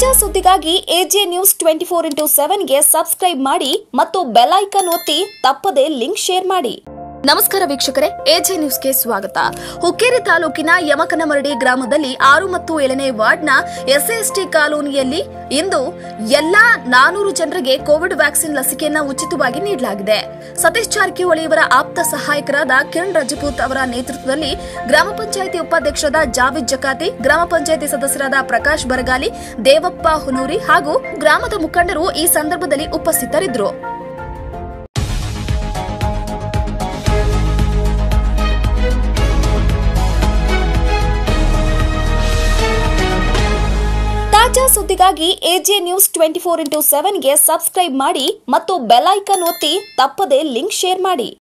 ತಾಜಾ ಸುದ್ದಿಗಾಗಿ AJ news twenty four into ಸೆವೆನ್ಗೆ ಸಬ್ಸ್ಕ್ರೈಬ್ ಮಾಡಿ ಮತ್ತು ಬೆಲ್ ಐಕನ್ ಒತ್ತಿ ತಪ್ಪದೇ ಲಿಂಕ್ ಶೇರ್ ಮಾಡಿ ನಮಸ್ಕಾರ ವೀಕ್ಷಕರೇ ಎಜೆ ನ್ಯೂಸ್ಗೆ ಸ್ವಾಗತ ಹುಕ್ಕೇರಿ ತಾಲೂಕಿನ ಯಮಕನಮರಡಿ ಗ್ರಾಮದಲ್ಲಿ ಆರು ಮತ್ತು ಏಳನೇ ವಾರ್ಡ್ನ ಎಸ್ಎಎಸ್ಟಿ ಕಾಲೋನಿಯಲ್ಲಿ ಇಂದು ಎಲ್ಲಾ ನಾನೂರು ಜನರಿಗೆ ಕೋವಿಡ್ ವ್ಯಾಕ್ಸಿನ್ ಲಸಿಕೆಯನ್ನ ಉಚಿತವಾಗಿ ನೀಡಲಾಗಿದೆ ಸತೀಶ್ ಜಾರಕಿಹೊಳಿ ಇವರ ಆಪ್ತ ಸಹಾಯಕರಾದ ಕಿರಣ್ ರಜಪೂತ್ ಅವರ ನೇತೃತ್ವದಲ್ಲಿ ಗ್ರಾಮ ಪಂಚಾಯಿತಿ ಉಪಾಧ್ಯಕ್ಷರಾದ ಜಾವಿದ್ ಜಕಾತಿ ಗ್ರಾಮ ಪಂಚಾಯಿತಿ ಸದಸ್ಯರಾದ ಪ್ರಕಾಶ್ ಬರಗಾಲಿ ದೇವಪ್ಪ ಹುನೂರಿ ಹಾಗೂ ಗ್ರಾಮದ ಮುಖಂಡರು ಈ ಸಂದರ್ಭದಲ್ಲಿ ಉಪಸ್ಥಿತರಿದ್ದರು ತಾಜಾ ಸುದ್ದಿಗಾಗಿ AJ news twenty four into ಸೆವೆನ್ಗೆ ಸಬ್ಸ್ಕ್ರೈಬ್ ಮಾಡಿ ಮತ್ತು ಬೆಲ್ ಐಕನ್ ಒತ್ತಿ ತಪ್ಪದೇ ಲಿಂಕ್ ಶೇರ್ ಮಾಡಿ